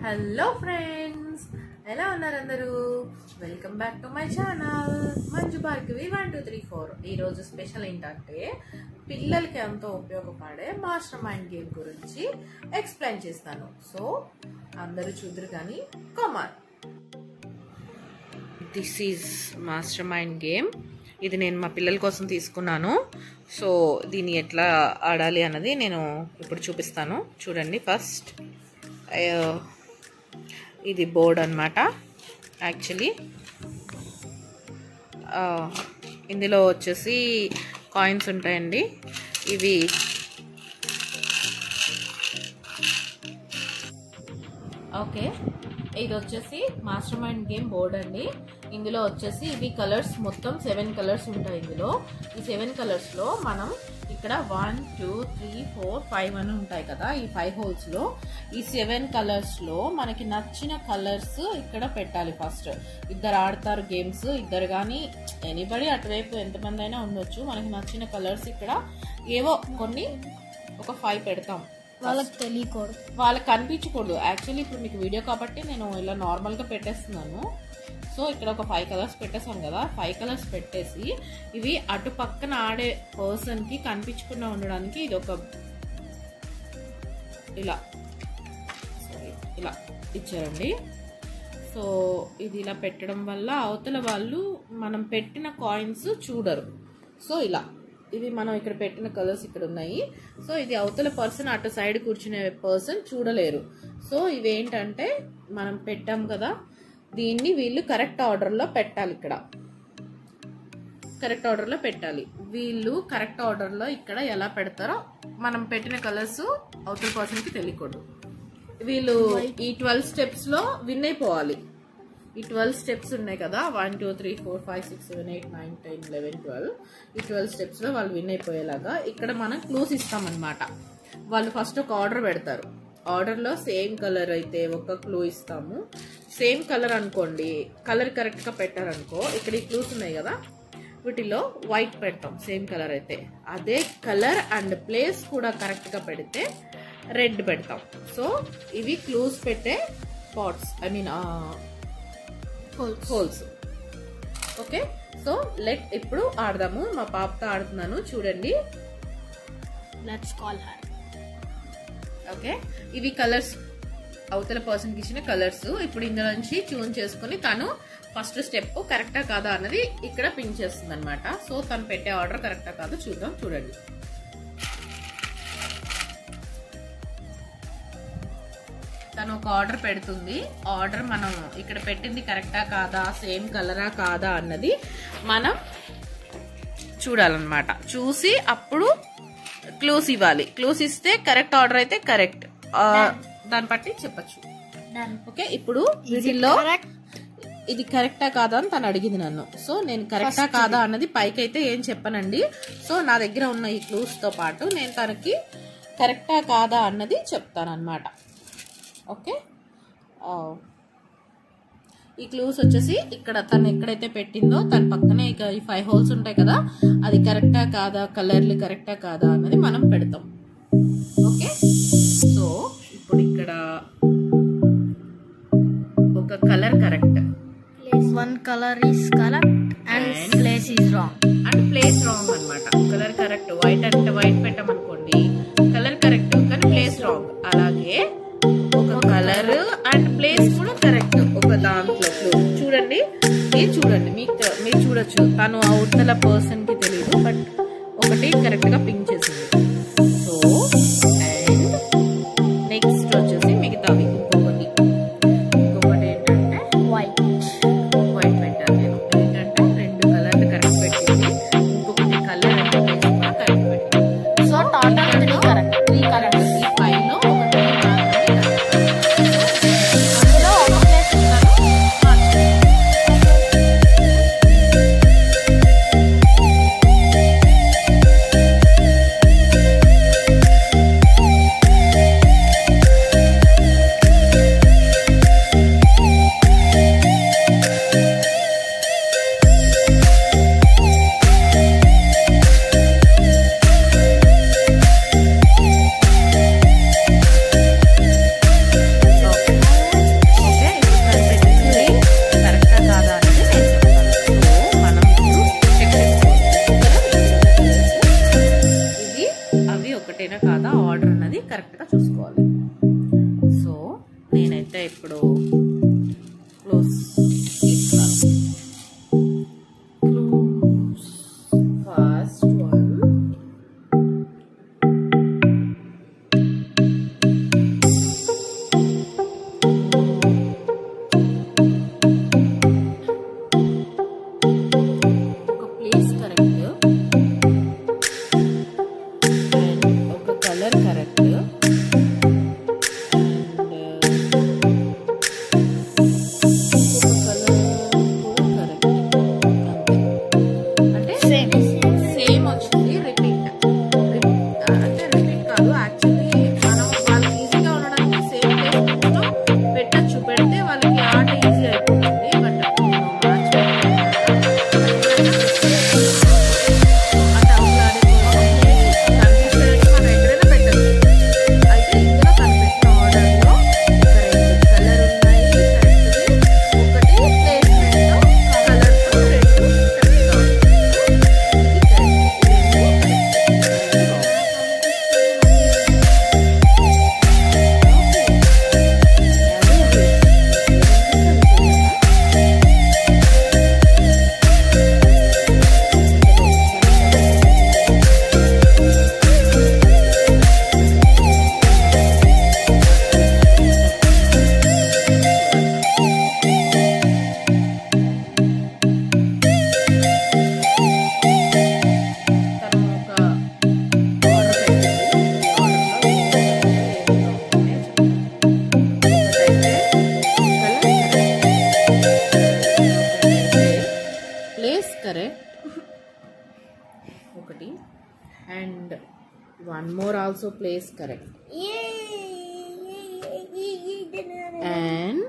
Hello friends ఎలా ఉన్నారు అందరూ welcome back to my channel Manju Bhargavi one two three four ఈరోజు స్పెషల్ ఏంటంటే పిల్లలకి ఎంతో ఉపయోగపడే మాస్టర్ మైండ్ గేమ్ గురించి ఎక్స్ప్లెయిన్ చేస్తాను సో అందరూ చూద్దరు కానీ come on this is master mind game ఇది నేను మా పిల్లల కోసం తీసుకున్నాను సో దీన్ని ఎట్లా ఆడాలి అన్నది నేను ఇప్పుడు చూపిస్తాను చూడండి ఫస్ట్ ఇది బోర్డ్ అనమాట యాక్చువల్లీ ఇందులో వచ్చేసి కాయిన్స్ ఉంటాయండి ఇవి ఓకే ఇది వచ్చేసి మాస్టర్ మైండ్ గేమ్ బోర్డ్ అండి ఇందులో వచ్చేసి ఇవి కలర్స్ మొత్తం సెవెన్ కలర్స్ ఉంటాయి ఇందులో ఈ సెవెన్ కలర్స్లో మనం ఇక్కడ one two three four five అని ఉంటాయి కదా ఈ ఫైవ్ హోల్స్లో ఈ సెవెన్ కలర్స్లో మనకి నచ్చిన కలర్స్ ఇక్కడ పెట్టాలి ఫస్ట్ ఇద్దరు ఆడతారు గేమ్స్ ఇద్దరు కానీ ఎనీబడి అటువైపు ఎంతమంది అయినా ఉండొచ్చు మనకి నచ్చిన కలర్స్ ఇక్కడ ఏవో కొన్ని ఒక ఫైవ్ పెడతాం వాళ్ళకి తెలియకూడదు వాళ్ళకి కనిపించకూడదు యాక్చువల్లీ ఇప్పుడు మీకు వీడియో కాబట్టి నేను ఇలా నార్మల్గా పెట్టేస్తున్నాను సో ఇక్కడ ఒక ఫైవ్ కలర్స్ పెట్టేసాం కదా ఫైవ్ కలర్స్ పెట్టేసి ఇవి అటు పక్కన ఆడే పర్సన్కి కనిపించకుండా ఉండడానికి ఇది ఒక ఇలా సారీ ఇలా ఇచ్చారండి సో ఇది ఇలా పెట్టడం వల్ల అవతల వాళ్ళు మనం పెట్టిన కాయిన్స్ చూడరు సో ఇలా ఇవి మనం ఇక్కడ పెట్టిన కలర్స్ ఇక్కడ ఉన్నాయి సో ఇది అవతల పర్సన్ అటు సైడ్ కూర్చునే పర్సన్ చూడలేరు సో ఇవేంటంటే మనం పెట్టాం కదా దీన్ని వీళ్ళు కరెక్ట్ ఆర్డర్లో పెట్టాలి ఇక్కడ కరెక్ట్ ఆర్డర్లో పెట్టాలి వీళ్ళు కరెక్ట్ ఆర్డర్లో ఇక్కడ ఎలా పెడతారో మనం పెట్టిన కలర్స్ అవతల పర్సన్కి తెలియకూడదు వీళ్ళు ఈ ట్వెల్వ్ స్టెప్స్లో విన్ అయిపోవాలి ఈ ట్వెల్వ్ స్టెప్స్ ఉన్నాయి కదా one two three four five six seven eight nine ten eleven twelve ఈ ట్వెల్వ్ స్టెప్స్లో వాళ్ళు విన్ అయిపోయేలాగా ఇక్కడ మనం క్లూస్ ఇస్తామన్నమాట వాళ్ళు ఫస్ట్ ఒక ఆర్డర్ పెడతారు ఆర్డర్లో సేమ్ కలర్ అయితే ఒక క్లూ ఇస్తాము సేమ్ కలర్ అనుకోండి కలర్ కరెక్ట్గా పెట్టారనుకో ఇక్కడ ఈ క్లూస్ ఉన్నాయి కదా వీటిలో వైట్ పెడతాం సేమ్ కలర్ అయితే అదే కలర్ అండ్ ప్లేస్ కూడా కరెక్ట్గా పెడితే రెడ్ పెడతాం సో ఇవి క్లూస్ పెట్టే pots I mean holes okay so let ఇప్పుడు ఆడదాము మా పాపతో ఆడుతున్నాను చూడండి లెట్స్ కాల్ హర్ ఓకే ఇవి కలర్స్ అవతల పర్సన్కి ఇచ్చిన కలర్స్ ఇప్పుడు ఇందులో నుంచి చూన్ చేసుకుని తను ఫస్ట్ స్టెప్ కరెక్టా కాదా అన్నది ఇక్కడ పిన్ చేస్తుంది అనమాట సో తను పెట్టే ఆర్డర్ కరెక్టా కాదో చూద్దాం చూడండి తను ఒక ఆర్డర్ పెడుతుంది ఆర్డర్ మనం ఇక్కడ పెట్టింది కరెక్టా కాదా సేమ్ కలరా కాదా అన్నది మనం చూడాలన్నమాట చూసి అప్పుడు క్లూస్ ఇవ్వాలి క్లూస్ ఇస్తే కరెక్ట్ ఆర్డర్ అయితే కరెక్ట్ దాన్ని బట్టి చెప్పచ్చు డన్ ఓకే ఇప్పుడు వీటిల్లో ఇది కరెక్టా కాదా అని తను అడిగింది నన్ను సో నేను కరెక్టా కాదా అన్నది పైకి అయితే ఏం చెప్పనండి సో నా దగ్గర ఉన్న ఈ క్లూస్ తో పాటు నేను తనకి కరెక్టా కాదా అన్నది చెప్తాను అనమాట ఓకే ఈ క్లూస్ వచ్చేసి ఇక్కడ తను ఎక్కడైతే పెట్టిందో తన పక్కనే ఇక ఈ ఫైవ్ హోల్స్ ఉంటాయి కదా అది కరెక్టా కాదా కలర్లు కరెక్టా కాదా అన్నది మనం పెడతాం ఓకే సో ఇప్పుడు ఇక్కడ ఒక colour correct one colour is correct and And- place is wrong and place wrong అన్నమాట కలర్ కరెక్ట్ వైట్ అంటే వైట్ పెట్టామనుకోండి కలర్ కరెక్ట్ కానీ ప్లేస్ రాంగ్ అలాగే ఒక కలర్ అండ్ ప్లేస్ కూడా కరెక్ట్ ఒక దాంట్లో చూడండి ఇది చూడండి మీకు మీరు చూడొచ్చు తను అవతల పర్సన్ కి తెలియదు బట్ ఒకటి కరెక్ట్ గా పింక్ చేసింది సో అండ్ నెక్స్ట్ వచ్చేసి మిగతావి ఇంకొకటి ఇంకొకటి ఏంటంటే వైట్ వైట్ పెట్టాను నేను ఏంటంటే రెండు కలర్లు కరెక్ట్ పెట్టింది ఇంకొకటి కలర్ అంటే ప్లేస్ కూడా కరెక్ట్ పెట్టింది so total three correct three correct ఈ ఫైవ్ లో ఒకటి మాత్రమే correct. అందులో ఒక ప్లేస్ ఒకటేనా కాదా ఆర్డర్ అన్నది కరెక్ట్గా చూసుకోవాలి సో నేనైతే ఇప్పుడు క్లోజ్ ఇస్తాను క్లోజ్ ఫస్ట్ వన్ ఒక ప్లేస్ కరెక్ట్ అండ్ ఒక కలర్ కరెక్ట్ అంటే సేమ్ వచ్చింది రిపీట్ అంటే రిపీట్ కాదు యాక్చువల్లీ మనం వాళ్ళకి ఈజీగా ఉండడానికి సేమ్ ప్లేస్ లో పెట్టచ్చు పెడితే వాళ్ళకి ఆట ఈజీ అయిపోతుంది బట్ మార్చి అయితే ఇందులో కనిపించిన ఆర్డర్లో రెండు కలర్ ఉన్నాయి కరెక్ట్వి ఒకటి ప్లేస్మెంట్ కలర్తో రెండు కరెక్ట్గా తను ఒక ఆర్డర్ పెట్టింది ప్లేస్ కరెక్ట్ ఒకటి and one more also place correct and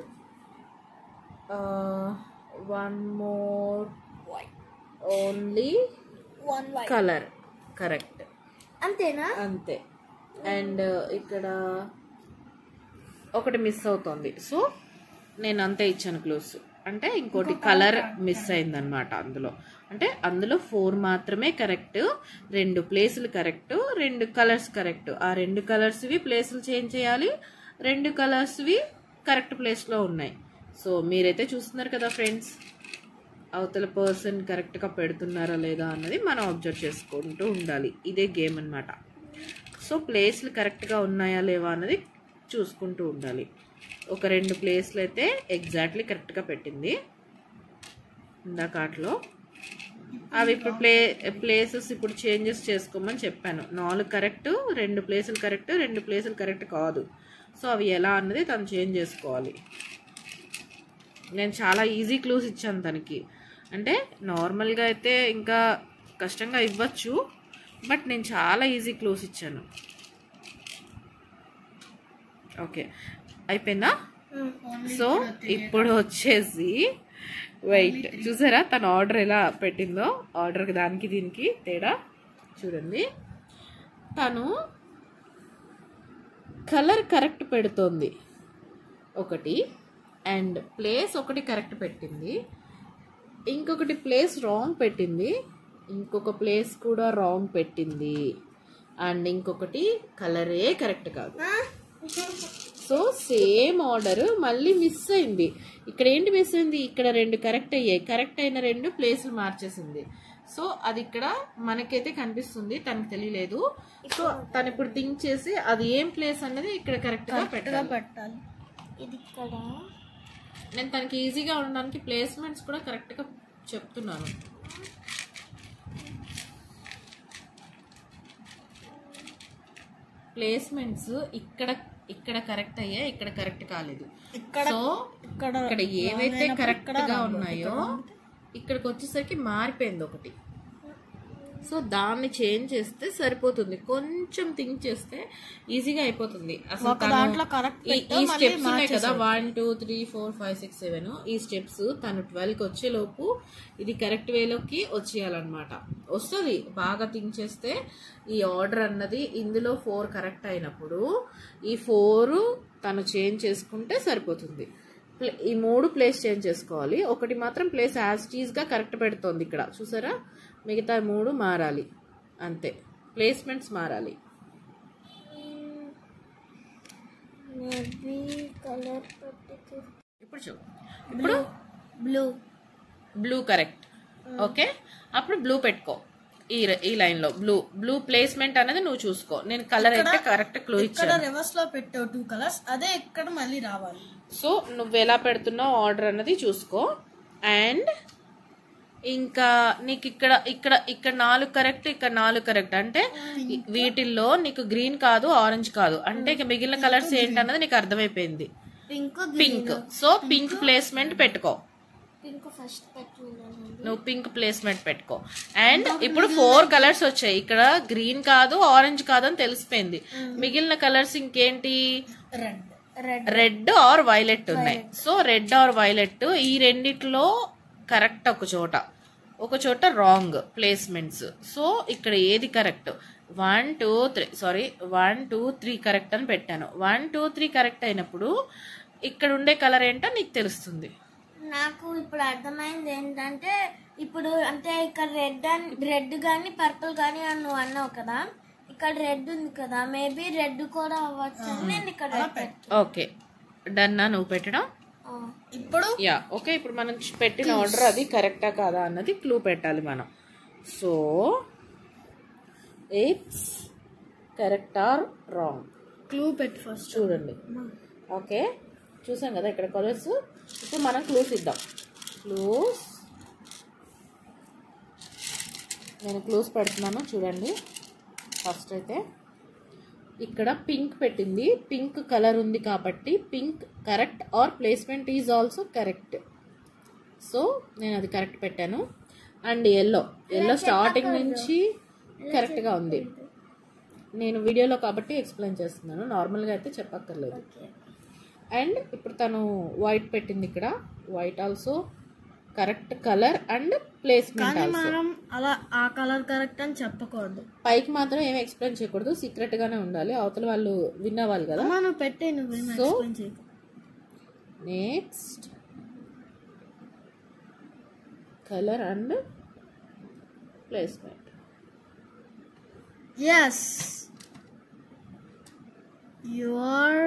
one more only one white colour correct అంతేనా అంతే అండ్ ఇక్కడ ఒకటి మిస్ అవుతుంది సో నేను అంతే ఇచ్చాను క్లోజ్ అంటే ఇంకోటి కలర్ మిస్ అయిందనమాట అందులో అంటే అందులో ఫోర్ మాత్రమే కరెక్ట్ రెండు ప్లేసులు కరెక్ట్ రెండు కలర్స్ కరెక్ట్ ఆ రెండు కలర్స్వి ప్లేసులు చేంజ్ చేయాలి రెండు కలర్స్వి కరెక్ట్ ప్లేస్లో ఉన్నాయి సో మీరైతే చూస్తున్నారు కదా ఫ్రెండ్స్ అవతల పర్సన్ కరెక్ట్గా పెడుతున్నారా లేదా అన్నది మనం అబ్జర్వ్ చేసుకుంటూ ఉండాలి ఇదే గేమ్ అన్నమాట సో ప్లేస్లు కరెక్ట్గా ఉన్నాయా లేవా అన్నది చూసుకుంటూ ఉండాలి ఒక రెండు ప్లేస్లు అయితే ఎగ్జాక్ట్లీ కరెక్ట్గా పెట్టింది ఇందాక వాటిలో అవి ఇప్పుడు ప్లే ప్లేసెస్ ఇప్పుడు చేంజెస్ చేసుకోమని చెప్పాను నాలుగు కరెక్ట్ రెండు ప్లేసులు కరెక్ట్ రెండు ప్లేసులు కరెక్ట్ కాదు సో అవి ఎలా అన్నది తను చేంజ్ చేసుకోవాలి నేను చాలా ఈజీ క్లూస్ ఇచ్చాను తనకి అంటే నార్మల్గా అయితే ఇంకా కష్టంగా ఇవ్వచ్చు బట్ నేను చాలా ఈజీ క్లూస్ ఇచ్చాను ఓకే అయిపోయిందా సో ఇప్పుడు వచ్చేసి వెయిట్ చూసారా తన ఆర్డర్ ఎలా పెట్టిందో ఆర్డర్ దానికి దీనికి తేడా చూడండి తను కలర్ కరెక్ట్ పెడుతోంది ఒకటి అండ్ ప్లేస్ ఒకటి కరెక్ట్ పెట్టింది ఇంకొకటి ప్లేస్ రాంగ్ పెట్టింది ఇంకొక ప్లేస్ కూడా రాంగ్ పెట్టింది అండ్ ఇంకొకటి కలరే కరెక్ట్ కాదు సో సేమ్ ఆర్డర్ మళ్ళీ మిస్ అయింది ఇక్కడ ఏంటి మిస్ అయింది ఇక్కడ రెండు కరెక్ట్ అయ్యాయి కరెక్ట్ అయిన రెండు ప్లేసులు మార్చేసింది సో అది ఇక్కడ మనకైతే కనిపిస్తుంది తనకు తెలియలేదు సో తను ఇప్పుడు థింక్ చేసి అది ఏం ప్లేస్ అన్నది ఇక్కడ కరెక్ట్ గా పెట్టాలి పెట్టాలి ఇది ఇక్కడ నేను తనకి ఈజీగా ఉండడానికి ప్లేస్మెంట్స్ కూడా కరెక్ట్ గా చెప్తున్నాను ప్లేస్మెంట్స్ ఇక్కడ ఇక్కడ కరెక్ట్ అయ్యాయి ఇక్కడ కరెక్ట్ కాలేదు ఇక్కడ సో ఇక్కడ ఇక్కడ ఏవైతే కరెక్ట్ గా ఉన్నాయో ఇక్కడికి వచ్చేసరికి మారిపోయింది ఒకటి సో దాన్ని చేంజ్ చేస్తే సరిపోతుంది కొంచెం థింక్ చేస్తే ఈజీగా అయిపోతుంది అసలు ఒక తను దాంట్లో correct ఈ- పెట్టు, ఈ మళ్ళీ స్టెప్స్ ఉన్నాయి కదా మార్చేసేయ్. One two three four five six seven ఈ స్టెప్స్ తను ట్వెల్వ్ కి వచ్చే లోపు ఇది కరెక్ట్ వేలోకి వచ్చేయాలన్నమాట వస్తుంది బాగా థింక్ చేస్తే ఈ ఆర్డర్ అన్నది ఇందులో ఫోర్ కరెక్ట్ అయినప్పుడు ఈ ఫోర్ తను చేంజ్ చేసుకుంటే సరిపోతుంది ప్లే- ఈ మూడు ప్లేస్ చేంజ్ చేసుకోవాలి ఒకటి మాత్రం ప్లేస్ యాజ్ గా కరెక్ట్ పెడుతోంది ఇక్కడ చూసారా మిగతా మూడు మారాలి అంతే ప్లేస్మెంట్స్ మారాలి మేబీ కలర్ పట్టికి ఇప్పుడు చూ ఇప్పుడు బ్లూ బ్లూ కరెక్ట్ ఓకే అప్పుడు బ్లూ పెట్టుకో ఈ ర- ఈ లైన్ లో బ్లూ బ్లూ ప్లేస్మెంట్ అనేది నువ్వు చూసుకో నేను కలర్ అయితే కరెక్ట్ క్లూ ఇక్కడ ఇచ్చాను రివర్స్ లో పెట్టావు టూ కలర్స్ అదే ఇక్కడ మళ్ళీ రావాలి సో నువ్వు ఎలా పెడుతున్నావు ఆర్డర్ అన్నది చూసుకో అండ్ ఇంకా నీకు ఇక్కడ ఇక్కడ ఇక్కడ నాలుగు కరెక్ట్ ఇక్కడ నాలుగు కరెక్ట్ అంటే ఈ- వీటిల్లో నీకు గ్రీన్ కాదు ఆరెంజ్ కాదు అంటే ఇక మిగిలిన కలర్స్ ఏంటన్నది నీకు అర్థమైపోయింది pink pink so pink placement పెట్టుకో పింక్ ఫస్ట్ పెట్టుకున్నానండి నువ్వు పింక్ ప్లేస్మెంట్ పెట్టుకో అండ్ ఇప్పుడు ఫోర్ కలర్స్ వచ్చాయి ఇక్కడ గ్రీన్ కాదు ఆరెంజ్ కాదు అని తెలిసిపోయింది మిగిలిన కలర్స్ ఇంకేంటి red red red or violet ఉన్నాయి సో రెడ్ ఆర్ వైలెట్ ఈ రెండిట్లో కరెక్ట్ ఒక చోట ఒక చోట రాంగ్ ప్లేస్మెంట్స్ సో ఇక్కడ ఏది correct one two three sorry one two three correct అని పెట్టాను వన్ టూ త్రీ కరెక్ట్ అయినప్పుడు ఇక్కడ ఉండే కలర్ ఏంటో నీకు తెలుస్తుంది నాకు ఇప్పుడు అర్థమైంది ఏంటంటే ఇప్పుడు అంటే ఇక్కడ రెడ్ అని రెడ్ కానీ పర్పుల్ కానీ అని నువ్వు అన్నావు కదా ఇక్కడ రెడ్ ఉంది కదా మేబీ రెడ్ కూడా అవ్వచ్చు అని నేను ఇక్కడ red పెట్టాను. ఓకే డన్నా నువ్వు పెట్టడం ఆ, ఇప్పుడు యా ఓకే ఇప్పుడు మనం పెట్టిన ఆర్డర్ అది కరెక్టా కాదా అన్నది క్లూ పెట్టాలి మనం so it's correct or wrong clue పెట్టి ఫస్ట్ చూడండి ఓకే చూసాం కదా ఇక్కడ కలర్స్ ఇప్పుడు మనం క్లూస్ ఇద్దాం క్లూస్ నేను క్లూస్ పెడుతున్నాను చూడండి ఫస్ట్ అయితే ఇక్కడ పింక్ పెట్టింది పింక్ కలర్ ఉంది కాబట్టి pink correct or placement is also correct so నేను అది కరెక్ట్ పెట్టాను అండ్ ఎల్లో ఎల్లో స్టార్టింగ్ నుంచి కరెక్ట్గా ఉంది నేను వీడియోలో కాబట్టి ఎక్స్ప్లెయిన్ చేస్తున్నాను నార్మల్గా అయితే చెప్పక్కర్లేదు అండ్ ఇప్పుడు తను వైట్ పెట్టింది ఇక్కడ white also correct colour and placement also మనం అలా ఆ కలర్ కరెక్ట్ అని చెప్పకూడదు పైకి మాత్రం ఏం ఎక్స్ప్లెయిన్ చేయకూడదు సీక్రెట్ గానే ఉండాలి అవతల వాళ్ళు విన్ అవ్వాలి కదా అమ్మా నువ్వు పెట్టే నువ్వేం So- ఎక్స్ప్లెయిన్ చేయకు next colour and placement yes your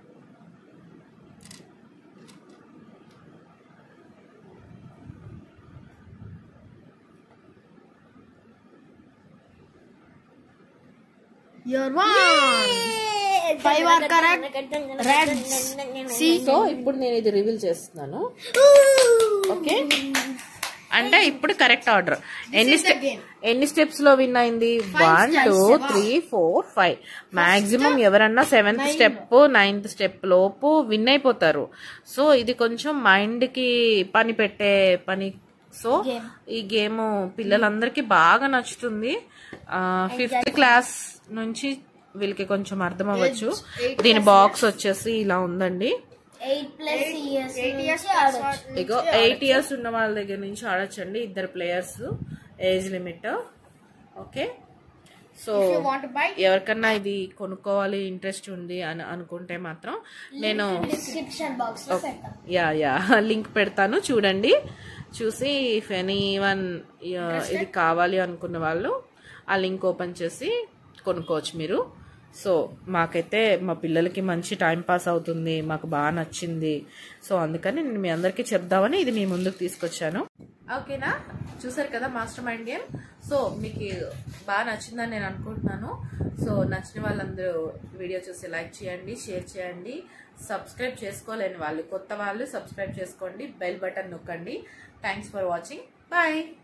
your one Five are correct. Reds. See? So ఇప్పుడు నేను ఇది రివీల్ చేస్తున్నాను ఓకే అంటే ఇప్పుడు కరెక్ట్ ఆర్డర్ ఎన్ని స్టెప్ ఎన్ని స్టెప్స్ లో విన్ అయింది one two three four five maximum ఎవరన్నా సెవెంత్ స్టెప్ నైన్త్ స్టెప్ లోపు విన్ అయిపోతారు సో ఇది కొంచెం మైండ్ కి పని పెట్టే పని సో ఈ గేమ్ పిల్లలందరికీ బాగా నచ్చుతుంది ఫిఫ్త్ క్లాస్ నుంచి వీళ్ళకి కొంచెం అర్థం అవ్వచ్చు దీని బాక్స్ వచ్చేసి ఇలా ఉందండి ఎయిట్ ప్లస్ ఇయర్స్ నుంచి ఆడొచ్చు ఇగో ఎయిట్ ఇయర్స్ ఉన్న వాళ్ళ దగ్గర నుంచి ఆడొచ్చండి ఇద్దరు players age limit okay so ఎవరికన్నా ఇది కొనుక్కోవాలి ఇంట్రెస్ట్ ఉంది అని అనుకుంటే మాత్రం నేను డిస్క్రిప్షన్ బాక్స్ లో పెడతాం యా యా లింక్ పెడతాను చూడండి చూసి ఇఫ్ ఎనీ వన్ ఇది కావాలి అనుకున్న వాళ్ళు ఆ లింక్ ఓపెన్ చేసి కొనుక్కోవచ్చు మీరు సో మాకైతే మా పిల్లలకి మంచి టైం పాస్ అవుతుంది మాకు బాగా నచ్చింది సో అందుకని నేను మీ అందరికీ చెప్దామని ఇది మీ ముందుకు తీసుకొచ్చాను ఓకేనా చూసారు కదా మాస్టర్ మైండ్ గేమ్ సో మీకు బాగా నచ్చిందని నేను అనుకుంటున్నాను సో నచ్చిన వాళ్ళందరూ వీడియో చూసి లైక్ చేయండి షేర్ చేయండి సబ్స్క్రైబ్ చేసుకోలేని వాళ్ళు కొత్త వాళ్ళు సబ్స్క్రైబ్ చేసుకోండి బెల్ బటన్ నొక్కండి థ్యాంక్స్ ఫర్ వాచింగ్ బాయ్